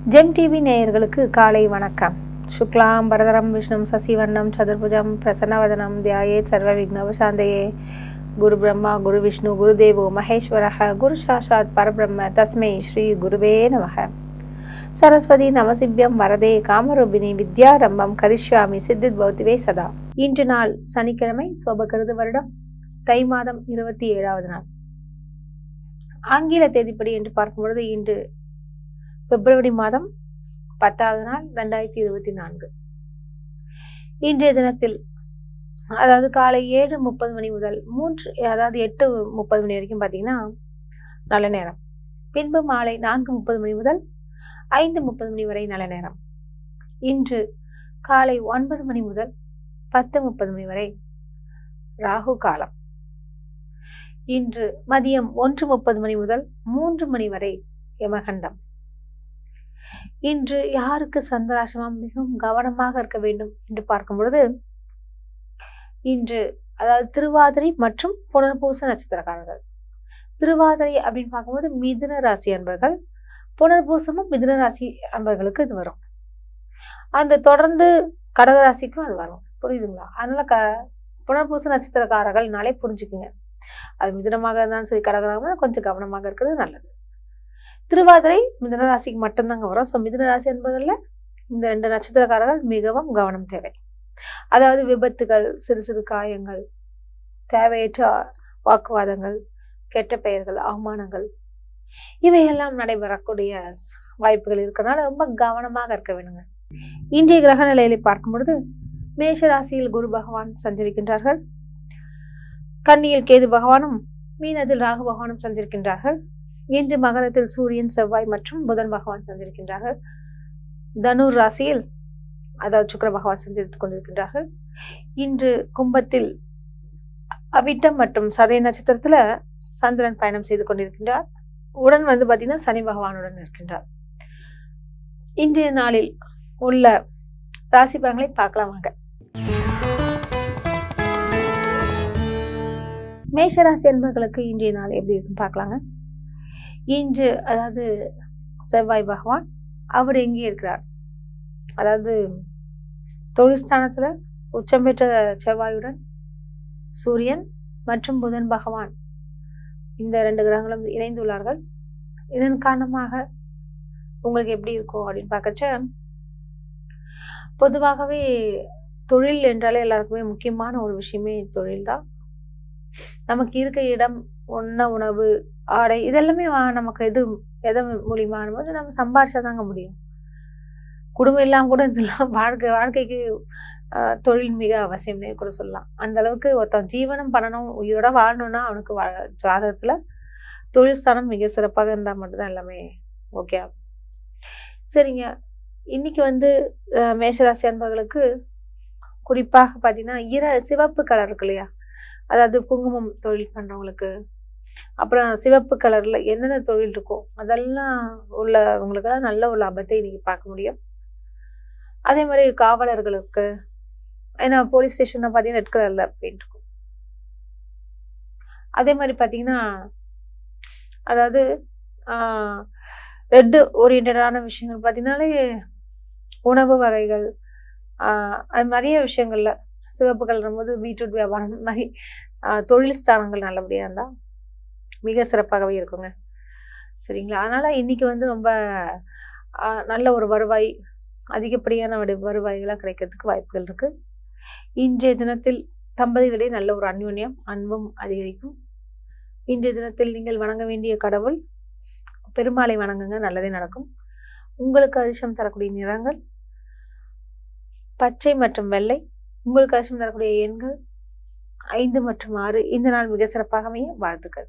GeM TV நேயர்களுக்கு காலை வணக்கம் சுக்லாம் பரதரம் விஷ்ணு சசிவர்ணம் சதுர்புஜம் பிரசன்னவதனம் தியாயே சர்வ விக்னவசாந்தையே குரு பிரம்மா குரு விஷ்ணு குருதேவோ மகேஸ்வரக குரு சாஷாத் பரபிரம்ம தஸ்மை ஸ்ரீ குருவே நமக சரஸ்வதி நமசிவ்யம் வரதே காமரூபிணி வித்யாரம்பம் கரிஷ்யாமி சித்தித் பௌத்திவே சதா இன்று நாள் சனிக்கிழமை சோபகிருது வருடம் தை மாதம் இருபத்தி ஏழாவது நாள் ஆங்கில தேதிப்படி என்று பார்க்கும் பொழுது இன்று பிப்ரவரி மாதம் பத்தாவது நாள் ரெண்டாயிரத்தி இருபத்தி நான்கு இன்றைய தினத்தில் அதாவது காலை ஏழு முப்பது மணி முதல் மூன்று அதாவது எட்டு முப்பது மணி வரைக்கும் பார்த்தீங்கன்னா நல்ல நேரம் பின்பு மாலை நான்கு முப்பது மணி முதல் ஐந்து முப்பது மணி வரை நல்ல நேரம் இன்று காலை ஒன்பது மணி முதல் பத்து முப்பது மணி வரை ராகு காலம் இன்று மதியம் ஒன்று முப்பது மணி முதல் மூன்று மணி வரை யமகண்டம் இன்று யாருக்கு சந்திராசிரமம் மிகவும் கவனமாக இருக்க வேண்டும் என்று பார்க்கும் பொழுது இன்று அதாவது திருவாதிரை மற்றும் புனர்பூச நட்சத்திரக்காரர்கள் திருவாதிரை அப்படின்னு பார்க்கும்போது மிதுன ராசி அன்பர்கள் புனர்பூசமும் மிதுன ராசி அன்பர்களுக்கு இது வரும் அந்த தொடர்ந்து கடகராசிக்கும் அது வரும் புரியுதுங்களா அதனால க புனர்பூச நட்சத்திரக்காரர்கள்னாலே புரிஞ்சுக்குங்க அது மிதுனமாக இருந்தாலும் சரி கடகராக கொஞ்சம் கவனமாக இருக்கிறது நல்லது திருவாதிரை மிதுன ராசிக்கு மட்டும்தாங்க வரும் ஸோ மிதுன ராசி என்பதில் இந்த ரெண்டு நட்சத்திரக்காரர்கள் மிகவும் கவனம் தேவை அதாவது விபத்துகள் சிறு சிறு காயங்கள் தேவையற்ற வாக்குவாதங்கள் கெட்ட பெயர்கள் அவமானங்கள் இவையெல்லாம் நடைபெறக்கூடிய வாய்ப்புகள் இருக்கிறனால ரொம்ப கவனமாக இருக்க வேணுங்க இன்றைய கிரக நிலையில பார்க்கும் பொழுது மேஷ ராசியில் குரு பகவான் சஞ்சரிக்கின்றார்கள் கன்னியில் கேது பகவானும் மீனத்தில் ராகு பகவானும் சஞ்சரிக்கின்றார்கள் இன்று மகரத்தில் சூரியன் செவ்வாய் மற்றும் புதன் பகவான் சஞ்சரிக்கின்றார்கள் தனுர் ராசியில் அதாவது சுக்கர பகவான் சஞ்சரித்துக் கொண்டிருக்கின்றார்கள் இன்று கும்பத்தில் அவிட்டம் மற்றும் சதய நட்சத்திரத்துல சந்திரன் பயணம் செய்து கொண்டிருக்கின்றார் உடன் வந்து பாத்தீங்கன்னா சனி பகவானுடன் இருக்கின்றார் இன்றைய நாளில் உள்ள ராசி பலன்களை பார்க்கலாம் வாங்க மேஷராசி என்பவர்களுக்கு இன்றைய நாள் எப்படி இருக்குன்னு பார்க்கலாங்க இன்று அதாவது செவ்வாய் பகவான் அவர் எங்கே இருக்கிறார் அதாவது தொழில் ஸ்தானத்துல உச்சம் பெற்ற செவ்வாயுடன் சூரியன் மற்றும் புதன் பகவான் இந்த ரெண்டு கிரகங்களும் இணைந்துள்ளார்கள் இதன் காரணமாக உங்களுக்கு எப்படி இருக்கும் அப்படின்னு பார்க்கச்ச பொதுவாகவே தொழில் என்றாலே எல்லாருக்குமே முக்கியமான ஒரு விஷயமே தொழில் தான் நமக்கு இருக்க இடம் உண்ண உணவு ஆடை இதெல்லாமே வா- நமக்கு எது எதை மூலியமான போது நம்ம சம்பாரிச்சா தாங்க முடியும் குடும்பம் இல்லாமல் கூட இதெல்லாம் வாழ்க்கை வாழ்க்கைக்கு ஆஹ், தொழில் மிக அவசியம்னே கூட சொல்லலாம் அந்த அளவுக்கு ஒருத்தன் ஜீவனம் பண்ணணும் உயிரோட வாழணும்னா அவனுக்கு வா- ஜாதகத்துல தொழில் ஸ்தானம் மிக சிறப்பாக இருந்தால் மட்டும்தான் எல்லாமே ஓகே ஆகும் சரிங்க இன்னைக்கு வந்து ஆஹ், மேஷராசி அன்பர்களுக்கு குறிப்பாக பார்த்தீங்கன்னா இர சிவப்பு கலர் இருக்கு இல்லையா அதாவது குங்குமம் தொழில் பண்றவங்களுக்கு அப்புறம் சிவப்பு கலர்ல என்னென்ன தொழில் இருக்கோ அதெல்லாம் உள்ளவங்களுக்கெல்லாம் நல்ல ஒரு லாபத்தை இன்னைக்கு பார்க்க முடியும் அதே மாதிரி காவலர்களுக்கு ஏன்னா போலீஸ் ஸ்டேஷன்ல பார்த்தீங்கன்னா ரெட் கலர்ல பெயிண்ட் இருக்கும் அதே மாதிரி பார்த்தீங்கன்னா அதாவது ரெட்டு ஓரியன்டான விஷயங்கள் பார்த்தீங்கன்னாலே உணவு வகைகள் ஆஹ் அது நிறைய விஷயங்கள்ல சிவப்பு கலரும் போது பீட்ரூட் வியாபாரம் இந்த மாதிரி ஆஹ் தொழில் ஸ்தானங்கள் நல்லபடியாக இருந்தால் மிக சிறப்பாகவே இருக்குங்க சரிங்களா அதனால இன்னைக்கு வந்து ரொம்ப ஆஹ் நல்ல ஒரு வருவாய் அதிகப்படியான வடு- வருவாய்களாக கிடைக்கிறதுக்கு வாய்ப்புகள் இருக்கு இன்றைய தினத்தில் தம்பதிகளிடையே நல்ல ஒரு அந்யோன்யம் அன்பும் அதிகரிக்கும் இன்றைய தினத்தில் நீங்கள் வணங்க வேண்டிய கடவுள் பெருமாளை வணங்குங்க நல்லதே நடக்கும் உங்களுக்கு அதிர்ஷ்டம் தரக்கூடிய நிறங்கள் பச்சை மற்றும் வெள்ளை உங்களுக்கு அதிர்ஷ்டம் தரக்கூடிய எண்கள் ஐந்து மற்றும் ஆறு இந்த நாள் மிக சிறப்பாக அமைய வாழ்த்துக்கள்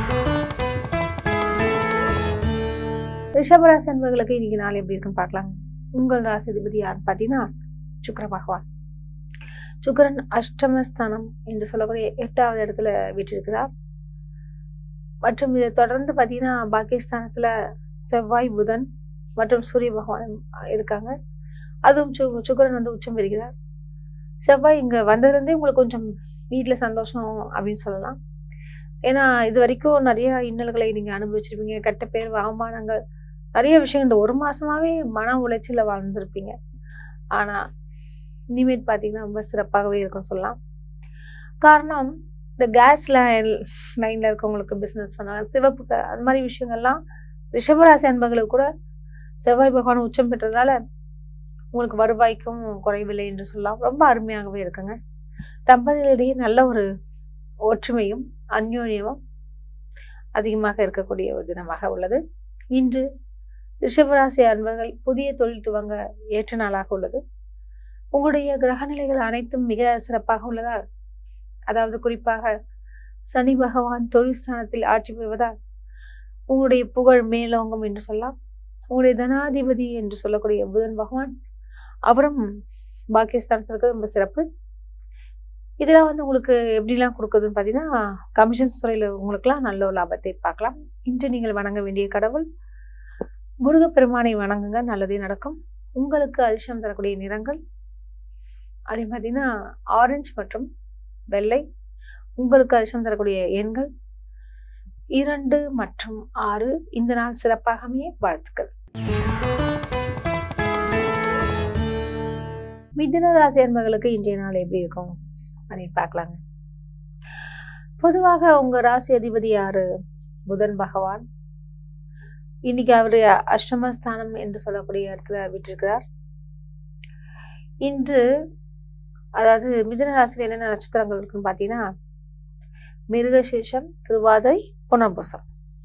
ரிஷபராசி அன்பர்களுக்கு இன்னைக்கு நாள் எப்படி இருக்குன்னு பார்க்கலாம் உங்கள் ராசிதிபதி யார் பார்த்தீங்கன்னா சுக்கிர பகவான் சுக்கிரன் அஷ்டமஸ்தானம் என்று சொல்லக்கூடிய எட்டாவது இடத்துல வீற்றிருக்கிறார் மற்றும் இதை தொடர்ந்து பார்த்தீங்கன்னா பாகிஸ்தானத்துல செவ்வாய் புதன் மற்றும் சூரிய பகவான் இருக்காங்க அதுவும் சு சுக்கிரன் வந்து உச்சம் பெறுகிறார் செவ்வாய் இங்க வந்ததுலேருந்தே உங்களுக்கு கொஞ்சம் வீட்டுல சந்தோஷம் அப்படின்னு சொல்லலாம் ஏன்னா இது வரைக்கும் நிறைய இன்னல்களை நீங்க அனுபவிச்சிருப்பீங்க கெட்ட பேர் அவமானங்கள் நிறைய விஷயம் இந்த ஒரு மாசமாவே மன உளைச்சல்ல வாழ்ந்துருப்பீங்க ஆனா இனிமேல் பார்த்தீங்கன்னா ரொம்ப சிறப்பாகவே இருக்கும்னு சொல்லலாம் காரணம் இந்த கேஸ் லைன் லைனில் இருக்கவங்களுக்கு பிஸ்னஸ் பண்ணுவாங்க சிவப்பு க- அது மாதிரி விஷயங்கள்லாம் ரிஷபராசி அன்பர்களுக்கு கூட செவ்வாய் பகவான் உச்சம் பெற்றதால உங்களுக்கு வருவாய்க்கும் குறைவில்லை என்று சொல்லலாம் ரொம்ப அருமையாகவே இருக்குங்க தம்பதிகளிடையே நல்ல ஒரு ஒற்றுமையும் அந்யோன்யமும் அதிகமாக இருக்கக்கூடிய ஒரு தினமாக உள்ளது இன்று ரிஷபராசி அன்பர்கள் புதிய தொழில் துவங்க ஏற்ற நாளாக உள்ளது உங்களுடைய கிரகநிலைகள் அனைத்தும் மிக சிறப்பாக உள்ளதால் அதாவது குறிப்பாக சனி பகவான் தொழில் ஸ்தானத்தில் ஆட்சி பெறுவதால் உங்களுடைய புகழ் மேலோங்கும் என்று சொல்லலாம் உங்களுடைய தனாதிபதி என்று சொல்லக்கூடிய புதன் பகவான் அவரும் பாக்கியஸ்தானத்திற்கு ரொம்ப சிறப்பு இதெல்லாம் வந்து உங்களுக்கு எப்படிலாம் கொடுக்குதுன்னு பார்த்தீங்கன்னா கமிஷன்ஸ் துறையில் உங்களுக்குலாம் நல்ல ஒரு லாபத்தை பார்க்கலாம் இன்று நீங்கள் வணங்க வேண்டிய கடவுள் முருகப்பெருமானை வணங்குங்க நல்லதே நடக்கும் உங்களுக்கு அதிர்ஷ்டம் தரக்கூடிய நிறங்கள் அப்படின்னு பார்த்தீங்கன்னா ஆரஞ்சு மற்றும் வெள்ளை உங்களுக்கு அதிர்ஷ்டம் தரக்கூடிய எண்கள் இரண்டு மற்றும் ஆறு இந்த நாள் சிறப்பாகவே வாழ்த்துக்கள் மிதுன ராசி அன்பர்களுக்கு இன்றைய நாள் எப்படி இருக்கும் அப்படின்னு பார்க்கலாங்க பொதுவாக உங்க ராசி அதிபதி யாரு புதன் பகவான் இன்னைக்கு அவரு அஷ்டமஸ்தானம் என்று சொல்லக்கூடிய இடத்துல விட்டிருக்கிறார் இன்று அதாவது மிதுன ராசியில் என்னென்ன நட்சத்திரங்கள் இருக்குன்னு பார்த்தீங்கன்னா மிருகசீஷம் திருவாதிரை புனர்பூசம்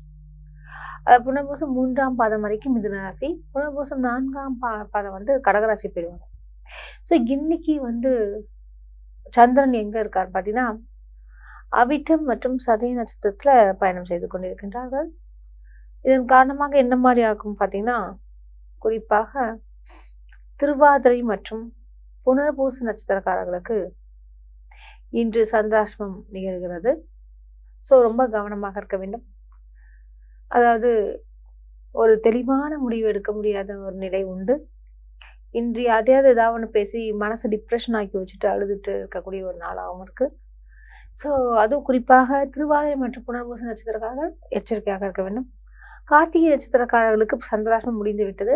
அது புனர்பூசம் மூன்றாம் பாதம் வரைக்கும் மிதுன ராசி புனர்பூசம் நான்காம் பா பாதம் வந்து கடகராசி போயிடுவாங்க ஸோ இன்னைக்கு வந்து சந்திரன் எங்க இருக்கார் பார்த்தீங்கன்னா அவிட்டம் மற்றும் சதய நட்சத்திரத்துல பயணம் செய்து கொண்டிருக்கின்றார்கள் இதன் காரணமாக என்ன மாதிரி ஆகும் பார்த்தீங்கன்னா குறிப்பாக திருவாதிரை மற்றும் புனர்பூச நட்சத்திரக்காரர்களுக்கு இன்று சந்திராஷ்டமம் நிகழ்கிறது ஸோ ரொம்ப கவனமாக இருக்க வேண்டும் அதாவது ஒரு தெளிவான முடிவு எடுக்க முடியாத ஒரு நிலை உண்டு இன்று யார்ட்டையாவது ஏதாவது ஒன்று பேசி மனசை டிப்ரெஷன் ஆக்கி வச்சுட்டு அழுதுட்டு இருக்கக்கூடிய ஒரு நாளாகவும் இருக்கு ஸோ அதுவும் குறிப்பாக திருவாதிரை மற்றும் புனர்பூச நட்சத்திரக்காக எச்சரிக்கையாக இருக்க வேண்டும் கார்த்திகை நட்சத்திரக்காரர்களுக்கு சந்திராஷ்டம் முடிந்து விட்டது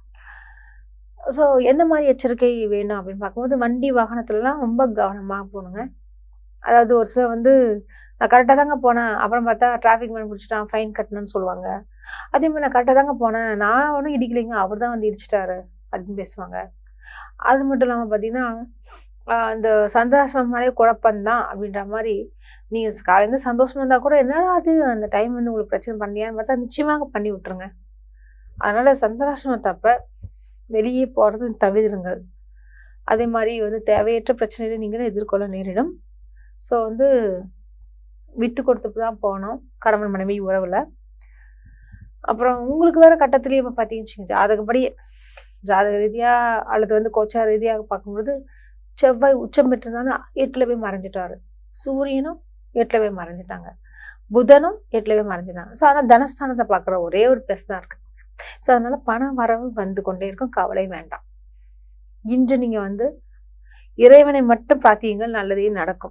ஸோ என்ன மாதிரி எச்சரிக்கை வேணும் அப்படின்னு பார்க்கும்போது வண்டி வாகனத்துலலாம் ரொம்ப கவனமாக போகணுங்க அதாவது ஒரு சிலர் வந்து நான் கரெக்டாக தாங்க போனேன் அப்புறம் பார்த்தா டிராஃபிக் மேன் பிடிச்சிட்டான் ஃபைன் கட்டணும்னு சொல்லுவாங்க அதே மாதிரி நான் கரெக்டாக தாங்க போனேன் நான் ஒன்றும் இடிக்கலைங்க அவர் தான் வந்து இடிச்சிட்டாரு அப்படின்னு பேசுவாங்க அது மட்டும் இல்லாமல் பார்த்தீங்கன்னா ஆஹ் இந்த சந்திராசிரமம்னாலே குழப்பம்தான் அப்படின்ற மாதிரி நீங்கள் காலையிலேருந்து சந்தோஷமா இருந்தால் கூட என்னடா அது அந்த டைம் வந்து உங்களுக்கு பிரச்சனை பண்ணியான்னு பார்த்தா நிச்சயமாக பண்ணி விட்டுருங்க அதனால சந்திராசிரமத்தப்ப வெளியே போகிறது தவிருங்கள் அதே மாதிரி வந்து தேவையற்ற பிரச்சனைகளை நீங்களும் எதிர்கொள்ள நேரிடும் ஸோ வந்து விட்டு கொடுத்துட்டு தான் போகணும் கணவன் மனைவி உறவில் அப்புறம் உங்களுக்கு வேற கட்டத்திலேயே இப்போ பார்த்தீங்கன்னு வச்சுக்கோங்க, ஜாதகப்படி ஜாதக ரீதியாக அல்லது வந்து கோச்சார ரீதியாக பார்க்கும்போது செவ்வாய் உச்சம் பெற்றிருந்தாலும் எட்டில் போய் மறைஞ்சிட்டாரு சூரியனும் எட்டில் போய் மறைஞ்சிட்டாங்க புதனும் எட்டில் போய் மறைஞ்சிட்டாங்க ஸோ ஆனால் தனஸ்தானத்தை பார்க்குற ஒரே ஒரு ப்ளஸ் தான் இருக்கு ஸோ அதனால பண வரவு வந்து கொண்டே இருக்கும் கவலை வேண்டாம் இன்று நீங்கள் வந்து இறைவனை மட்டும் பார்த்தீங்கள் நல்லதே நடக்கும்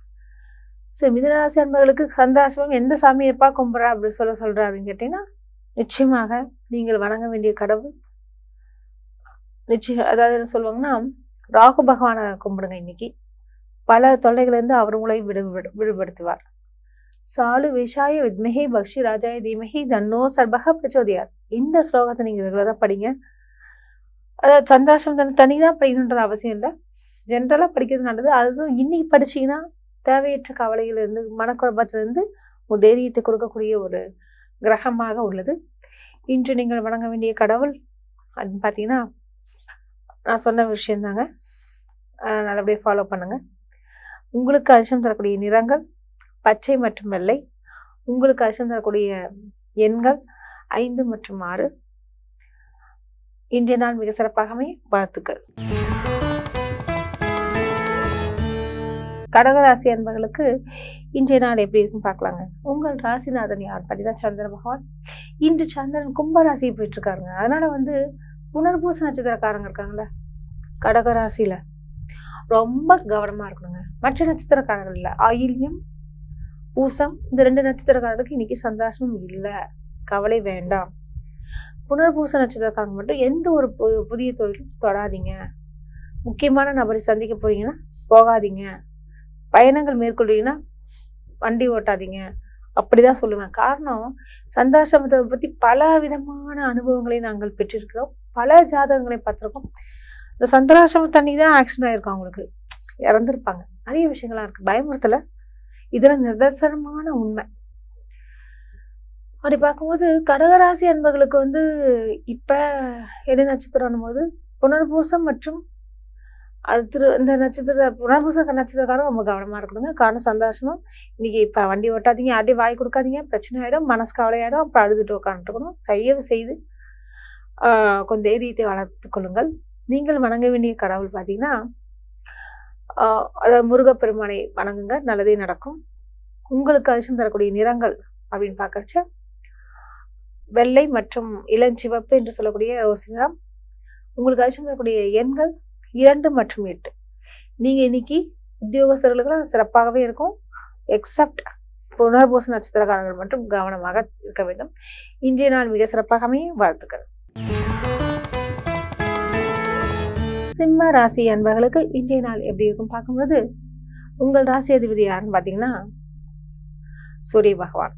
ஸோ மிதனராசி அன்பர்களுக்கு சந்தாசம் எந்த சாமியை எப்பா கும்பிட்றா அப்படி சொல்ல சொல்கிறா அப்படின்னு கேட்டிங்கன்னா நிச்சயமாக நீங்கள் வணங்க வேண்டிய கடவுள் நிச்சயம் அதாவது என்ன சொல்லுவாங்கன்னா ராகு பகவானை கும்பிடுங்க இன்னைக்கு பல தொல்லைகளிலிருந்து அவர் உங்களை விடு விடு- விடுபடுத்துவார் சாலு விஷாய வித்மகி பக்ஷி ராஜாய தீமகி தன்னோ சர்பக பிரச்சோதியார் இந்த ஸ்லோகத்தை நீங்கள் ரெகுலராக படிங்க அதாவது சந்தாசம் தனி தனிதான் படிக்கணுன்றது அவசியம் இல்லை ஜென்ரலாக படிக்கிறது நல்லது அதுவும் இன்னைக்கு படிச்சீங்கன்னா தேவையற்ற கவலையிலிருந்து மனக்குழப்பத்திலிருந்து ஒரு தைரியத்தை கொடுக்கக்கூடிய ஒரு கிரகமாக உள்ளது இன்று நீங்கள் வணங்க வேண்டிய கடவுள் அப்படின்னு பார்த்தீங்கன்னா நான் சொன்ன விஷயந்தாங்க அஹ் நல்லபடியாக ஃபாலோ பண்ணுங்க உங்களுக்கு அதிர்ஷ்டம் தரக்கூடிய நிறங்கள் பச்சை மற்றும் வெள்ளை உங்களுக்கு அதிர்ஷ்டம் தரக்கூடிய எண்கள் ஐந்து மற்றும் ஆறு இன்றைய நாள் மிக சிறப்பாகவே வாழ்த்துக்கள் கடகராசி அன்பர்களுக்கு இன்றைய நாள் எப்படி இருக்குன்னு பார்க்கலாங்க உங்கள் ராசிநாதன் யார் பார்த்தீங்கன்னா சந்திர பகவான் இன்று சந்திரன் கும்ப ராசி போயிட்டு இருக்காருங்க அதனால வந்து புனர்பூச நட்சத்திரக்காரங்க இருக்காங்கல்ல கடகராசியில ரொம்ப கவனமா இருக்கணுங்க மற்ற நட்சத்திரக்காரர்கள் இல்லை ஆயில்யம் பூசம் இந்த ரெண்டு நட்சத்திரக்காரர்களுக்கு இன்னைக்கு சந்தோஷமும் இல்லை கவலை வேண்டாம் புனர்பூச நட்சத்திரக்காரங்க மட்டும் எந்த ஒரு பு- புதிய தொழிலும் தொடாதீங்க முக்கியமான நபரை சந்திக்க போறீங்கன்னா போகாதீங்க பயணங்கள் மேற்கொள்றீங்கன்னா வண்டி ஓட்டாதீங்க அப்படிதான் சொல்லுவேன் காரணம் சந்தாசிரமத்தை பத்தி பல விதமான அனுபவங்களை நாங்கள் பெற்றிருக்கிறோம் பல ஜாதகங்களை பார்த்திருக்கோம் இந்த சந்திராசிரம தண்ணி தான் ஆக்சிடென்ட் ஆயிருக்கும் அவங்களுக்கு இறந்துருப்பாங்க நிறைய விஷயங்கள்லாம் இருக்கு பயமுறுத்தல இதெல்லாம் நிதர்சனமான உண்மை அப்படி பார்க்கும்போது கடகராசி அன்பர்களுக்கு வந்து இப்ப என்ன நட்சத்திரம் போது புனர்பூசம் மற்றும் அது திரு இந்த நட்சத்திர புனர்பூச நட்சத்திரக்காரன் ரொம்ப கவனமா இருக்கணுங்க காரணம் சந்தோஷமும் இன்னைக்கு இப்ப வண்டி ஓட்டாதீங்க யார்ட்டையும் வாய் கொடுக்காதீங்க பிரச்சனை ஆயிடும் மனசு கவலையாயிடும் அப்புறம் அழுதுட்டு உட்காந்துருக்கணும் தயவு செய்து ஆஹ் கொஞ்சம் தைரியத்தை வளர்த்து கொள்ளுங்கள் நீங்கள் வணங்க வேண்டிய கடவுள் பார்த்தீங்கன்னா ஆஹ் அதாவது முருகப்பெருமானை வணங்குங்க நல்லதே நடக்கும் உங்களுக்கு அதிர்ஷ்டம் தரக்கூடிய நிறங்கள் அப்படின்னு பார்க்கறச்ச வெள்ளை மற்றும் இளஞ்சிவப்பு என்று சொல்லக்கூடிய ரோஸ் நிறம் உங்களுக்கு அதிர்ஷ்டம் தரக்கூடிய எண்கள் இரண்டு மற்றும் எட்டு நீங்க இன்னைக்கு உத்தியோகஸ்தர்களுக்கு சிறப்பாகவே இருக்கும் எக்ஸப்ட் புனர்பூச நட்சத்திரக்காரர்கள் மட்டும் கவனமாக இருக்க வேண்டும் இன்றைய நாள் மிக சிறப்பாக அமைய வாழ்த்துக்கள் சிம்ம ராசி அன்பர்களுக்கு இன்றைய நாள் எப்படி இருக்கும் பார்க்கும்போது உங்கள் ராசி அதிபதி யாருன்னு பார்த்தீங்கன்னா சூரிய பகவான்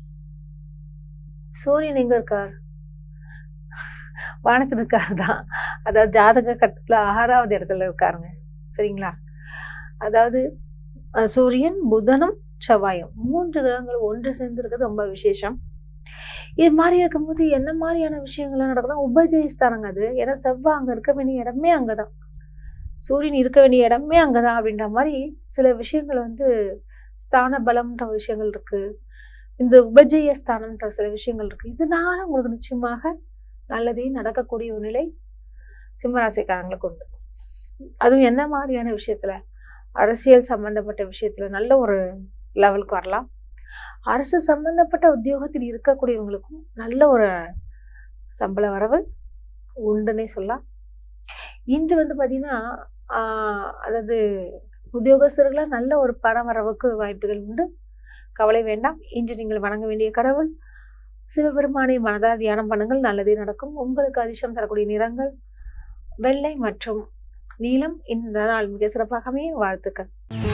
சூரியன் எங்க இருக்கார் வானத்தில் இருக்காரு தான் அதாவது ஜாதக கட்டத்துல ஆறாவது இடத்துல இருக்காருங்க சரிங்களா அதாவது அஹ், சூரியன் புதனும் செவ்வாயும் மூன்று கிரகங்கள் ஒன்று சேர்ந்து இருக்கிறது ரொம்ப விசேஷம் இது மாதிரி இருக்கும்போது என்ன மாதிரியான விஷயங்கள்லாம் நடக்குதுன்னா உபஜயஸ்தானங்க அது ஏன்னா செவ்வாய் அங்க இருக்க வேண்டிய இடமே அங்கதான் சூரியன் இருக்க வேண்டிய இடமே அங்கதான் அப்படின்ற மாதிரி சில விஷயங்கள் வந்து ஸ்தான பலம்ன்ற விஷயங்கள் இருக்கு இந்த உபஜய ஸ்தானம்ன்ற சில விஷயங்கள் இருக்கு இதனால உங்களுக்கு நிச்சயமாக நல்லதே நடக்கக்கூடிய ஒரு நிலை சிம்மராசிக்காரங்களுக்கு உண்டு அதுவும் என்ன மாதிரியான விஷயத்துல அரசியல் சம்பந்தப்பட்ட விஷயத்துல நல்ல ஒரு லெவலுக்கு வரலாம் அரசு சம்பந்தப்பட்ட உத்தியோகத்தில் இருக்கக்கூடியவங்களுக்கும் நல்ல ஒரு சம்பள வரவு உண்டுன்னே சொல்லலாம் இன்று வந்து பார்த்தீங்கன்னா ஆஹ் அதாவது உத்தியோகஸ்தர்களாக நல்ல ஒரு பண வரவுக்கு வாய்ப்புகள் உண்டு கவலை வேண்டாம் இன்று நீங்கள் வணங்க வேண்டிய கடவுள் சிவபெருமானை மனதால் தியானம் பண்ணுங்கள் நல்லதே நடக்கும் உங்களுக்கு அதிர்ஷ்டம் தரக்கூடிய நிறங்கள் வெள்ளை மற்றும் நீலம் இந்த நாள் மிக சிறப்பாகவே வாழ்த்துக்கள்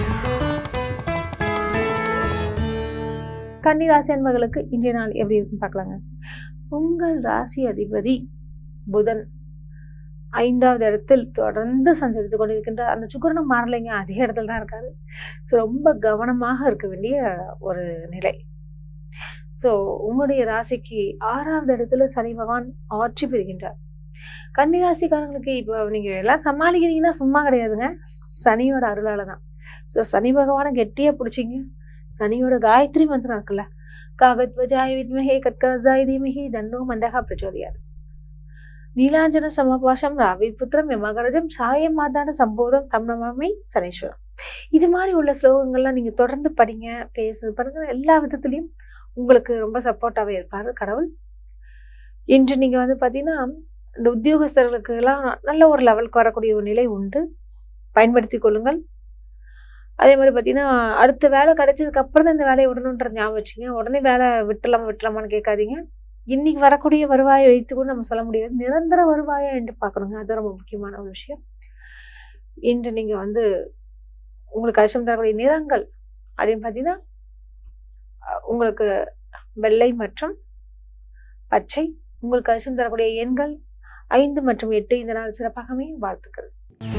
கன்னி ராசி அன்பர்களுக்கு இன்றைய நாள் எப்படி இருக்குன்னு பார்க்கலாங்க உங்கள் ராசி அதிபதி புதன் ஐந்தாவது இடத்தில் தொடர்ந்து சஞ்சரித்து கொண்டிருக்கின்றார் அந்த சுக்கரனும் மாறலைங்க அதே இடத்துல தான் இருக்காரு ஸோ ரொம்ப கவனமாக இருக்க வேண்டிய ஒரு நிலை ஸோ உங்களுடைய ராசிக்கு ஆறாவது இடத்துல சனி பகவான் ஆட்சி பெறுகின்றார் கன்னி ராசிக்காரங்களுக்கு இப்போ நீங்க எல்லாம் சமாளிக்கிறீங்கன்னா சும்மா கிடையாதுங்க சனியோட அருளால தான் ஸோ சனி பகவானை கெட்டியா பிடிச்சிங்க சனியோட காயத்ரி மந்திரம் இருக்குல்ல காகத்வஜாய வித்மஹே கட்காசாய தீமஹி தன்னோ மந்தகா பிரச்சோதியாது நீலாஞ்சன சமபாஷம் ராவி புத்திரம் யமகரஜம் சாய மாதான சம்போதம் தம் நமாமி சனீஸ்வரம் இது மாதிரி உள்ள ஸ்லோகங்கள்லாம் நீங்க தொடர்ந்து படிங்க பேசு பாருங்க எல்லா விதத்துலயும் உங்களுக்கு ரொம்ப சப்போர்ட்டாவே இருப்பாரு கடவுள் இன்று நீங்க வந்து பாத்தீங்கன்னா இந்த உத்தியோகஸ்தர்களுக்கு எல்லாம் நல்ல ஒரு லெவலுக்கு வரக்கூடிய ஒரு நிலை உண்டு பயன்படுத்தி கொள்ளுங்கள் அதே மாதிரி பார்த்தீங்கன்னா அடுத்த வேலை கிடைச்சதுக்கு அப்புறம் தான் இந்த வேலையை விடணுன்ற ஞாபகம் வச்சுங்க உடனே வேலை விட்டலாமா விட்டலாமான்னு கேட்காதீங்க இன்னைக்கு வரக்கூடிய வருவாயை வைத்து கூட நம்ம சொல்ல முடியாது நிரந்தர வருவாயா என்று பார்க்கணுங்க அது ரொம்ப முக்கியமான ஒரு விஷயம் இன்று நீங்க வந்து உங்களுக்கு கஷ்டம் தரக்கூடிய நிறங்கள் அப்படின்னு பார்த்தீங்கன்னா அஹ், உங்களுக்கு வெள்ளை மற்றும் பச்சை உங்களுக்கு கஷ்டம் தரக்கூடிய எண்கள் ஐந்து மற்றும் எட்டு இந்த நாள் சிறப்பாகவே வாழ்த்துக்கள்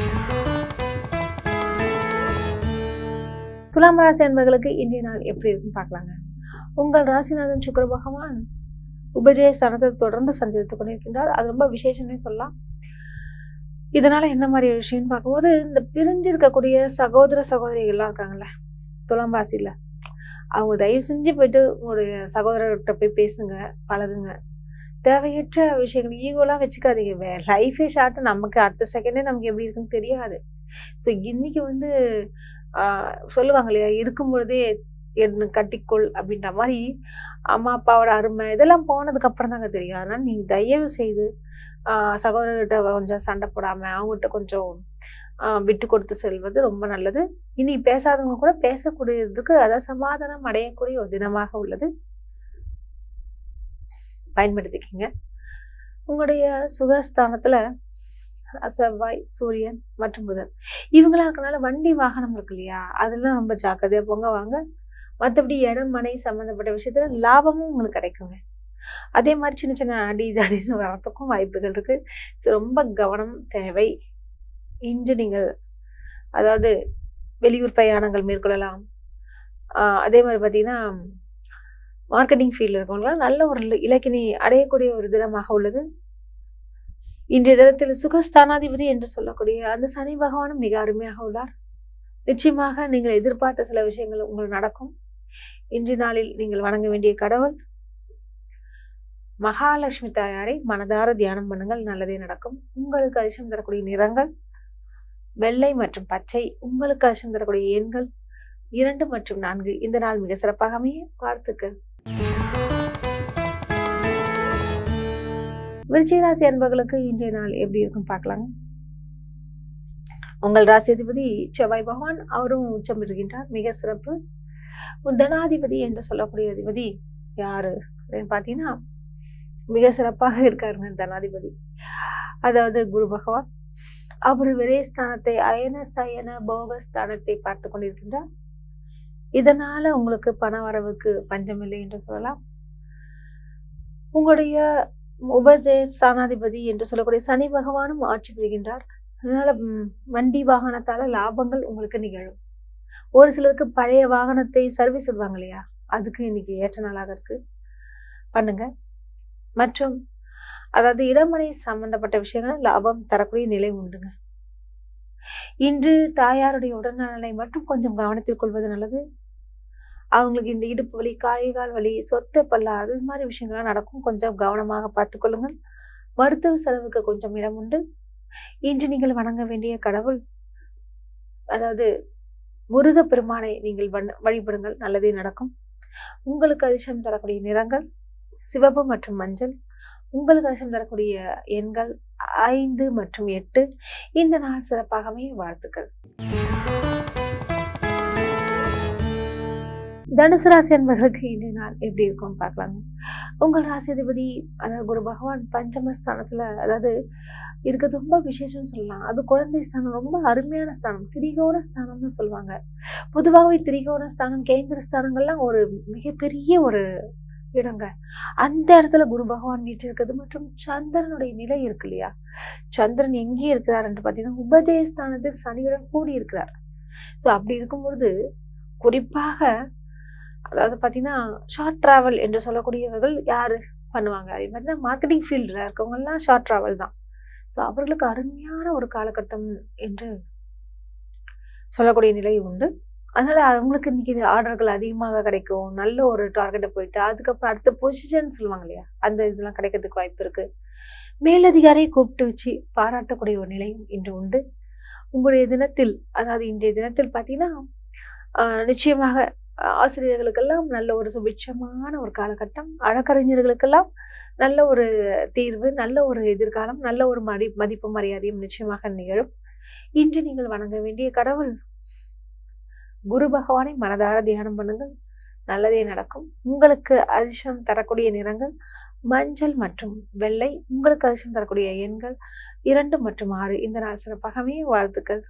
துலாம் ராசி என்பர்களுக்கு இன்றைய நாள் எப்படி இருக்குன்னு பார்க்கலாங்க உங்கள் ராசிநாதன் சுக்கிர பகவான் உபஜய ஸ்தானத்தில் தொடர்ந்து சஞ்சரித்துக் கொண்டிருக்கின்றார் அது ரொம்ப விசேஷமே சொல்லலாம் இதனால என்ன மாதிரி விஷயம்னு பார்க்கும்போது இந்த பிரிஞ்சிருக்கக்கூடிய சகோதர சகோதரிகள்லாம் இருக்காங்கல்ல துலாம் ராசியில அவங்க தயவு செஞ்சு போயிட்டு உங்களுடைய சகோதரர்கிட்ட போய் பேசுங்க பழகுங்க தேவையற்ற விஷயங்கள் ஈகோலாம் வச்சுக்காதீங்க லைஃபே ஷார்ட் நமக்கு அடுத்த செகண்டே நமக்கு எப்படி இருக்குன்னு தெரியாது ஸோ இன்னைக்கு வந்து ஆஹ் சொல்லுவாங்க இல்லையா இருக்கும் பொழுதே என்ன கட்டிக்கொள் அப்படின்ற மாதிரி அம்மா அப்பாவோட அருமை இதெல்லாம் போனதுக்கு அப்புறம் தாங்க தெரியும் அதனால நீங்க தயவு செய்து ஆஹ் சகோதரர்கிட்ட கொஞ்சம் சண்டை போடாம அவங்ககிட்ட கொஞ்சம் ஆஹ் விட்டு கொடுத்து செல்வது ரொம்ப நல்லது இன்னைக்கு பேசாதவங்க கூட பேசக்கூடியதுக்கு அதாவது சமாதானம் அடையக்கூடிய ஒரு தினமாக உள்ளது பயன்படுத்திக்கிங்க உங்களுடைய சுகஸ்தானத்துல செவ்வாய் சூரியன் மற்றும் புதன் இவங்களா இருக்கனால வண்டி வாகனம் இருக்கு இல்லையா அதெல்லாம் ரொம்ப ஜாக்கிரதையா போங்க வாங்க மற்றபடி இடம் மனை சம்மந்தப்பட்ட விஷயத்துல லாபமும் உங்களுக்கு கிடைக்குங்க அதே மாதிரி சின்ன சின்ன அடி தடின்னு வரத்துக்கும் வாய்ப்புகள் இருக்கு ஸோ ரொம்ப கவனம் தேவை இன்று நீங்கள் அதாவது வெளியூர் பிரயாணங்கள் மேற்கொள்ளலாம் ஆஹ் அதே மாதிரி பார்த்தீங்கன்னா மார்க்கெட்டிங் ஃபீல்டில் இருக்கவங்களாம் நல்ல ஒரு இல- இலக்கினை அடையக்கூடிய ஒரு தினமாக உள்ளது இன்றைய தினத்தில் சுகஸ்தானாதிபதி என்று சொல்லக்கூடிய அந்த சனி பகவானும் மிக அருமையாக உள்ளார் நிச்சயமாக நீங்கள் எதிர்பார்த்த சில விஷயங்கள் உங்களுக்கு நடக்கும் இன்றைய நாளில் நீங்கள் வணங்க வேண்டிய கடவுள் மகாலட்சுமி தாயாரை மனதார தியானம் பண்ணுங்கள் நல்லதே நடக்கும் உங்களுக்கு அதிர்ஷ்டம் தரக்கூடிய நிறங்கள் வெள்ளை மற்றும் பச்சை உங்களுக்கு அதிர்ஷ்டம் தரக்கூடிய எண்கள் இரண்டு மற்றும் நான்கு இந்த நாள் மிக சிறப்பாக அமைய வாழ்த்துக்கள் விருச்சிக ராசி அன்பர்களுக்கு இன்றைய நாள் எப்படி இருக்கும் பார்க்கலாங்க உங்கள் ராசி அதிபதி செவ்வாய் பகவான் அவரும் உச்சம் இருக்கின்றார் மிக சிறப்பு தனாதிபதி என்று சொல்லக்கூடிய அதிபதி யாரு அப்படின்னு பார்த்தீங்கன்னா மிக சிறப்பாக இருக்காருங்க தனாதிபதி அதாவது குரு பகவான் அவர் விரயஸ்தானத்தை அயன சயன போகஸ்தானத்தை பார்த்து கொண்டிருக்கின்றார் இதனால உங்களுக்கு பண வரவுக்கு பஞ்சமில்லை என்று சொல்லலாம் உங்களுடைய உபஜய ஸ்தானாதிபதி என்று சொல்லக்கூடிய சனி பகவானும் ஆட்சி புரிகின்றார் அதனால ம், வண்டி வாகனத்தால லாபங்கள் உங்களுக்கு நிகழும் ஒரு சிலருக்கு பழைய வாகனத்தை சர்வீஸ் விடுவாங்க இல்லையா அதுக்கு இன்னைக்கு ஏற்ற நாளாக இருக்கு பண்ணுங்க மற்றும் அதாவது இடமனை சம்பந்தப்பட்ட விஷயங்கள் லாபம் தரக்கூடிய நிலை உண்டுங்க இன்று தாயாருடைய உடல்நலனை மட்டும் கொஞ்சம் கவனத்தில் கொள்வது நல்லது அவங்களுக்கு இந்த இடுப்பு வலி காலை கால் வலி சொத்த பல்லா அது மாதிரி விஷயங்கள்லாம் நடக்கும் கொஞ்சம் கவனமாக பார்த்துக்கொள்ளுங்கள் மருத்துவ செலவுக்கு கொஞ்சம் இடம் உண்டு இன்று நீங்கள் வணங்க வேண்டிய கடவுள் அதாவது முருகப்பெருமானை நீங்கள் வண- வழிபடுங்கள் நல்லதே நடக்கும் உங்களுக்கு அதிர்ஷ்டம் தரக்கூடிய நிறங்கள் சிவப்பு மற்றும் மஞ்சள் உங்களுக்கு அதிர்ஷ்டம் தரக்கூடிய எண்கள் ஐந்து மற்றும் எட்டு இந்த நாள் சிறப்பாகவே வாழ்த்துக்கள் தனுசு ராசி அன்பர்களுக்கு இன்றைய நாள் எப்படி இருக்கும் பார்க்கலாங்க உங்கள் ராசி அதிபதி அதாவது குரு பகவான் பஞ்சமஸ்தானத்துல அதாவது இருக்கிறது ரொம்ப விசேஷம்னு சொல்லலாம் அது குழந்தை ஸ்தானம் ரொம்ப அருமையான ஸ்தானம் திரிகோண ஸ்தானம்னு சொல்லுவாங்க பொதுவாகவே திரிகோண ஸ்தானம் கேந்திர ஸ்தானங்கள்லாம் ஒரு மிகப்பெரிய ஒரு இடங்க அந்த இடத்துல குரு பகவான் வீற்றிருக்கிறது மற்றும் சந்திரனுடைய நிலை இருக்கு இல்லையா சந்திரன் எங்கே இருக்கிறார் என்று பார்த்தீங்கன்னா உபஜயஸ்தானத்தில் சனியுடன் கூடி இருக்கிறார் ஸோ அப்படி இருக்கும்பொழுது குறிப்பாக அதாவது பார்த்தீங்கன்னா ஷார்ட் டிராவல் என்று சொல்லக்கூடியவர்கள் யாரு பண்ணுவாங்க அது பார்த்தீங்கன்னா மார்க்கெட்டிங் ஃபீல்டில் இருக்கவங்கெல்லாம் ஷார்ட் டிராவல் தான் ஸோ அவர்களுக்கு அருமையான ஒரு காலகட்டம் என்று சொல்லக்கூடிய நிலை உண்டு அதனால அவங்களுக்கு இன்னைக்கு ஆர்டர்கள் அதிகமாக கிடைக்கும் நல்ல ஒரு டார்கெட்டை போயிட்டு அதுக்கப்புறம் அடுத்த பொசிஷன் சொல்லுவாங்க இல்லையா அந்த இதெல்லாம் கிடைக்கிறதுக்கு வாய்ப்பு இருக்கு மேலதிகாரியை கூப்பிட்டு வச்சு பாராட்டக்கூடிய ஒரு நிலையும் இன்று உண்டு உங்களுடைய தினத்தில் அதாவது இன்றைய தினத்தில் பார்த்தீங்கன்னா ஆஹ் நிச்சயமாக ஆஹ் ஆசிரியர்களுக்கெல்லாம் நல்ல ஒரு சுபிட்சமான ஒரு காலகட்டம் வழக்கறிஞர்களுக்கெல்லாம் நல்ல ஒரு தீர்வு நல்ல ஒரு எதிர்காலம் நல்ல ஒரு மதி மதிப்பு மரியாதையும் நிச்சயமாக நிகழும் இன்று நீங்கள் வணங்க வேண்டிய கடவுள் குரு பகவானை மனதார தியானம் பண்ணுங்கள் நல்லதே நடக்கும் உங்களுக்கு அதிர்ஷ்டம் தரக்கூடிய நிறங்கள் மஞ்சள் மற்றும் வெள்ளை உங்களுக்கு அதிர்ஷ்டம் தரக்கூடிய எண்கள் இரண்டு மற்றும் ஆறு இந்த நாள் சிறப்பாகவே வாழ்த்துக்கள்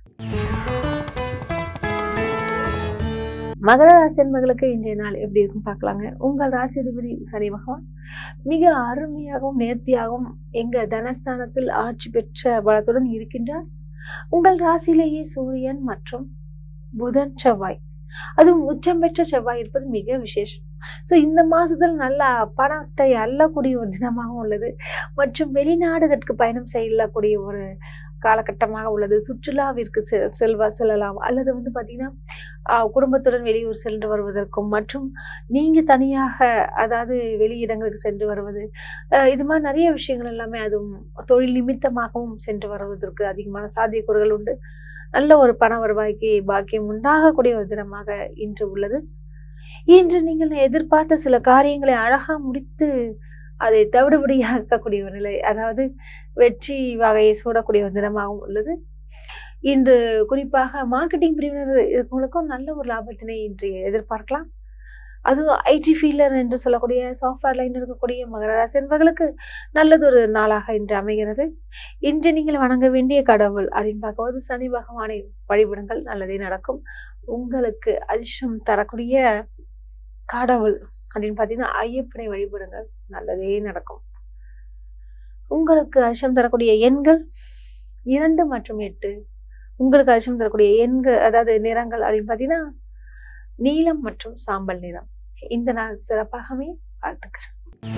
மகர ராசி என்பர்களுக்கு இன்றைய நாள் எப்படி இருக்கும் பார்க்கலாங்க உங்கள் ராசி அதிபதி சனி பகவான் மிக அருமையாகவும் நேர்த்தியாகவும் எங்க தனஸ்தானத்தில் ஆட்சி பெற்ற பலத்துடன் இருக்கின்றார் உங்கள் ராசியிலேயே சூரியன் மற்றும் புதன் செவ்வாய் அதுவும் உச்சம் பெற்ற செவ்வாய் இருப்பது மிக விசேஷம் ஸோ இந்த மாசத்தில் நல்ல பணத்தை அள்ளக்கூடிய ஒரு தினமாக உள்ளது மற்றும் வெளிநாடுகளுக்கு பயணம் செய்யக்கூடிய ஒரு காலகட்டமாக உள்ளது சுற்றுலாவிற்கு செ- செல்வ செல்லலாம் அல்லது வந்து பார்த்தீங்கன்னா ஆஹ், குடும்பத்துடன் வெளியூர் சென்று வருவதற்கும் மற்றும் நீங்க தனியாக அதாவது வெளியிடங்களுக்கு சென்று வருவது ஆஹ், இது மாதிரி நிறைய விஷயங்கள் எல்லாமே அதுவும் தொழில் நிமித்தமாகவும் சென்று வருவதற்கு அதிகமான சாத்தியக்கூறுகள் உண்டு நல்ல ஒரு பண வருவாய்க்கு பாக்கியம் உண்டாகக்கூடிய ஒரு தினமாக இன்று உள்ளது இன்று நீங்கள் எதிர்பார்த்த சில காரியங்களை அழகா முடித்து அதை தவிடுபடியாக்கக்கூடிய ஒரு நிலை அதாவது வெற்றி வகையை சூடக்கூடிய ஒரு தினமாகவும் உள்ளது இன்று குறிப்பாக மார்க்கெட்டிங் பிரிவினர் இருக்கவங்களுக்கும் நல்ல ஒரு லாபத்தினை இன்று எதிர்பார்க்கலாம் அதுவும் ஐடி ஃபீல்டர் என்று சொல்லக்கூடிய சாஃப்ட்வேர் லைன் இருக்கக்கூடிய மகர ராசி என்பவர்களுக்கு நல்லதொரு நாளாக இன்று அமைகிறது இன்று நீங்கள் வணங்க வேண்டிய கடவுள் அப்படின்னு பார்க்கும்போது சனி பகவானை வழிபடுங்கள் நல்லதே நடக்கும் உங்களுக்கு அதிர்ஷ்டம் தரக்கூடிய கடவுள் அப்படின்னு பார்த்தீங்கன்னா ஐயப்பனை வழிபடுங்கள் நல்லதே நடக்கும் உங்களுக்கு அதிர்ஷ்டம் தரக்கூடிய எண்கள் இரண்டு மற்றும் எட்டு உங்களுக்கு அதிர்ஷ்டம் தரக்கூடிய எண்கள் அதாவது நிறங்கள் அப்படின்னு பார்த்தீங்கன்னா நீலம் மற்றும் சாம்பல் நிறம் இந்த நாள் சிறப்பாகவே வாழ்த்துக்கிறேன்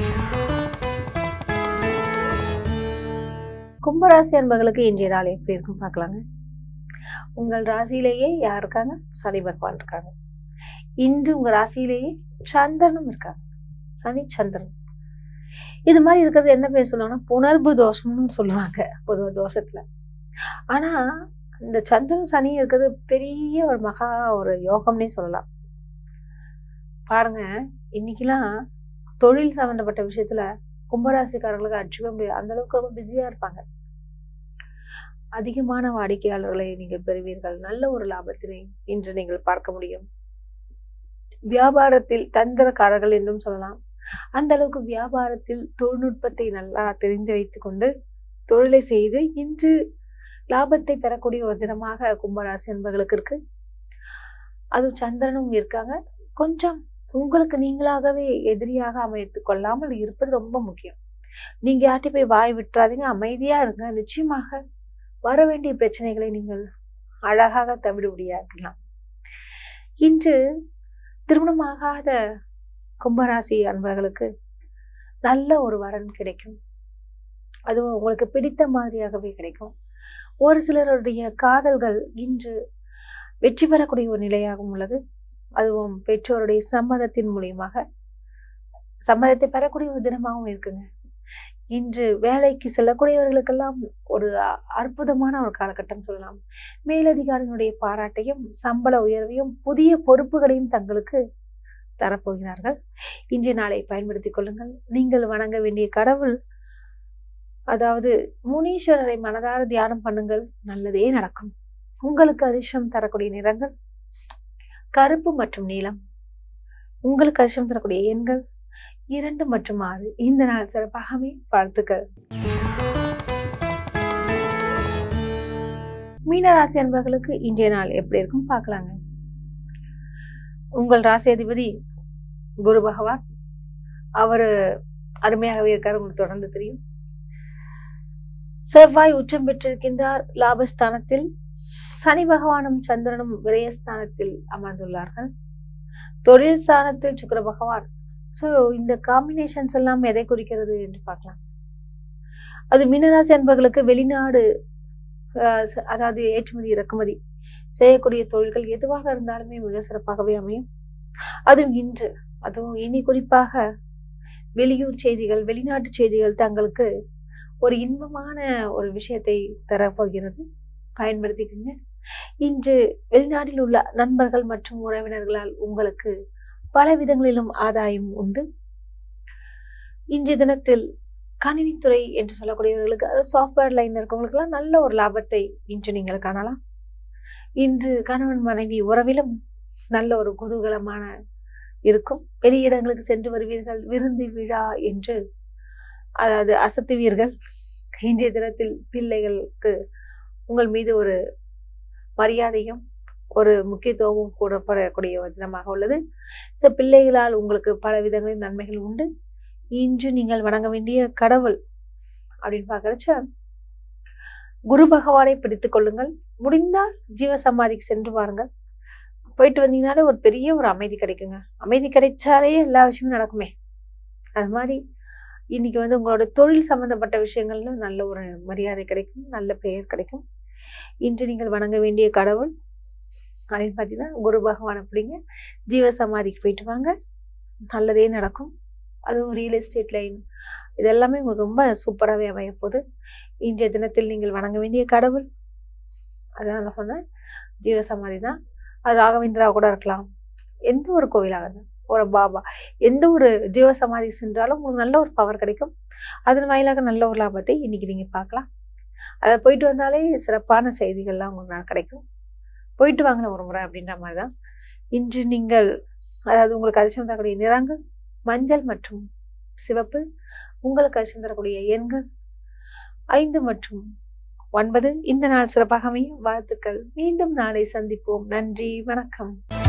கும்பராசி அன்பர்களுக்கு இன்றைய நாள் எப்படி இருக்கும் பார்க்கலாங்க உங்கள் ராசியிலேயே யார் இருக்காங்க சனி பகவான் இருக்காங்க இன்று உங்க ராசியிலேயே சந்திரனும் இருக்காங்க சனி சந்திரன் இது மாதிரி இருக்கிறது என்ன பேர் சொல்லுவாங்கன்னா புணர்வு தோஷம்னு சொல்லுவாங்க பொதுவாக தோஷத்துல ஆனா இந்த சந்திரன் சனி இருக்கிறது பெரிய ஒரு மகா ஒரு யோகம்னே சொல்லலாம் பாருங்க இன்னைக்கெல்லாம் தொழில் சம்பந்தப்பட்ட விஷயத்துல கும்பராசிக்காரர்களுக்கு அடிச்சுக்க முடியாது அந்த அளவுக்கு ரொம்ப பிஸியா இருப்பாங்க அதிகமான வாடிக்கையாளர்களை நீங்கள் பெறுவீர்கள் நல்ல ஒரு லாபத்தினை இன்று நீங்கள் பார்க்க முடியும் வியாபாரத்தில் தந்திரக்காரர்கள் என்றும் சொல்லலாம் அந்த அளவுக்கு வியாபாரத்தில் தொழில்நுட்பத்தை நல்லா தெரிந்து வைத்துக்கொண்டு தொழிலை செய்து இன்று லாபத்தை பெறக்கூடிய ஒரு தினமாக கும்பராசி என்பவர்களுக்கு இருக்கு அதுவும் சந்திரனும் இருக்காங்க கொஞ்சம் உங்களுக்கு நீங்களாகவே எதிரியாக அமைத்துக் கொள்ளாமல் இருப்பது ரொம்ப முக்கியம் நீங்க யார்ட்டி போய் வாய் விட்டுறாதீங்க அமைதியா இருங்க நிச்சயமாக வர வேண்டிய பிரச்சனைகளை நீங்கள் அழகாக தவிடுபடியாக்கலாம் இன்று திருமணமாகாத கும்பராசி அன்பர்களுக்கு நல்ல ஒரு வரன் கிடைக்கும் அதுவும் உங்களுக்கு பிடித்த மாதிரியாகவே கிடைக்கும் ஒரு சிலருடைய காதல்கள் இன்று வெற்றி பெறக்கூடிய ஒரு நிலையாகவும் உள்ளது அதுவும் பெற்றோருடைய சம்மதத்தின் மூலியமாக சம்மதத்தை பெறக்கூடிய ஒரு தினமாகவும் இருக்குங்க இன்று வேலைக்கு செல்லக்கூடியவர்களுக்கெல்லாம் ஒரு அ- அற்புதமான ஒரு காலகட்டம் சொல்லலாம் மேலதிகாரியினுடைய பாராட்டையும் சம்பள உயர்வையும் புதிய பொறுப்புகளையும் தங்களுக்கு தரப்போகிறார்கள் இன்றைய நாளை பயன்படுத்திக் கொள்ளுங்கள் நீங்கள் வணங்க வேண்டிய கடவுள் அதாவது முனீஸ்வரரை மனதார தியானம் பண்ணுங்கள் நல்லதே நடக்கும் உங்களுக்கு அதிர்ஷ்டம் தரக்கூடிய நிறங்கள் கருப்பு மற்றும் நீலம் உங்களுக்கு அதிர்ஷ்டம் தரக்கூடிய எண்கள் இரண்டு மற்றும் ஆறு இந்த நாள் சிறப்பாகவே வாழ்த்துக்கள் மீனராசி அன்பர்களுக்கு இன்றைய நாள் எப்படி இருக்கும் பார்க்கலாங்க உங்கள் ராசி அதிபதி குரு பகவான் அவரு அருமையாகவே இருக்காரு உங்களுக்கு தொடர்ந்து தெரியும் செவ்வாய் உச்சம் பெற்றிருக்கின்றார் லாபஸ்தானத்தில் சனி பகவானும் சந்திரனும் விரயஸ்தானத்தில் அமர்ந்துள்ளார்கள் தொழில் ஸ்தானத்தில் சுக்கிர பகவான் ஸோ இந்த காம்பினேஷன்ஸ் எல்லாம் எதை குறிக்கிறது என்று பார்க்கலாம் அது மீனராசி அன்பர்களுக்கு வெளிநாடு ஆஹ் ச- அதாவது ஏற்றுமதி இறக்குமதி செய்யக்கூடிய தொழில்கள் எதுவாக இருந்தாலுமே மிக சிறப்பாகவே அமையும் அதுவும் இன்று அதுவும் இனி குறிப்பாக வெளியூர் செய்திகள் வெளிநாட்டு செய்திகள் தங்களுக்கு ஒரு இன்பமான ஒரு விஷயத்தை தரப்போகிறது பயன்படுத்திக்கங்க இன்று வெளிநாட்டில் உள்ள நண்பர்கள் மற்றும் உறவினர்களால் உங்களுக்கு பல விதங்களிலும் ஆதாயம் உண்டு இன்றைய தினத்தில் கணினித்துறை என்று சொல்லக்கூடியவர்களுக்கு அதாவது சாஃப்ட்வேர் லைன் இருக்கவங்களுக்கெல்லாம் நல்ல ஒரு லாபத்தை இன்று நீங்கள் காணலாம் இன்று கணவன் மனைவி உறவிலும் நல்ல ஒரு குதூகலமான இருக்கும் வெளி இடங்களுக்கு சென்று வருவீர்கள் விருந்து விழா என்று அதாவது அசத்துவீர்கள் இன்றைய தினத்தில் பிள்ளைகளுக்கு உங்கள் மீது ஒரு மரியாதையும் ஒரு முக்கியத்துவமும் கூடப்படக்கூடிய ஒரு தினமாக உள்ளது ஸோ பிள்ளைகளால் உங்களுக்கு பல விதங்களில் நன்மைகள் உண்டு இன்று நீங்கள் வணங்க வேண்டிய கடவுள் அப்படின்னு பார்க்கறச்ச குரு பகவானை பிடித்துக் கொள்ளுங்கள் முடிந்தால் ஜீவ சமாதிக்கு சென்று பாருங்கள் போயிட்டு வந்தீங்கனாலே ஒரு பெரிய ஒரு அமைதி கிடைக்குங்க அமைதி கிடைச்சாலே எல்லா விஷயமும் நடக்குமே அது மாதிரி இன்னைக்கு வந்து உங்களோட தொழில் சம்பந்தப்பட்ட விஷயங்கள்ல நல்ல ஒரு மரியாதை கிடைக்கும் நல்ல பெயர் கிடைக்கும் இன்று நீங்கள் வணங்க வேண்டிய கடவுள் அப்படின்னு பார்த்தீங்கன்னா குரு பகவானை பிடிங்க ஜீவ சமாதிக்கு போயிட்டு வாங்க நல்லதே நடக்கும் அதுவும் ரியல் எஸ்டேட் லைன் இதெல்லாமே உங்களுக்கு ரொம்ப சூப்பராகவே அமைய போகுது இன்றைய தினத்தில் நீங்கள் வணங்க வேண்டிய கடவுள் அதான் நான் சொன்னேன் ஜீவ சமாதி தான் அது ராகவேந்திரா கூட இருக்கலாம் எந்த ஒரு கோவிலாக இருந்தாலும் ஒரு பாபா எந்த ஒரு ஜீவ சமாதி சென்றாலும் உங்களுக்கு நல்ல ஒரு பவர் கிடைக்கும் அதன் வாயிலாக நல்ல ஒரு லாபத்தை இன்னைக்கு நீங்கள் பார்க்கலாம் அதை போயிட்டு வந்தாலே சிறப்பான செய்திகள்லாம் உங்களுக்கு நான் கிடைக்கும் போயிட்டு வாங்கின ஒரு முறை அப்படின்ற மாதிரி தான் இன்று நீங்கள் அதாவது உங்களுக்கு அதிர்ஷ்டம் தரக்கூடிய நிறங்கள் மஞ்சள் மற்றும் சிவப்பு உங்களுக்கு அதிர்ஷ்டம் தரக்கூடிய எண்கள் ஐந்து மற்றும் ஒன்பது இந்த நாள் சிறப்பாக அமைய வாழ்த்துக்கள் மீண்டும் நாளை சந்திப்போம் நன்றி வணக்கம்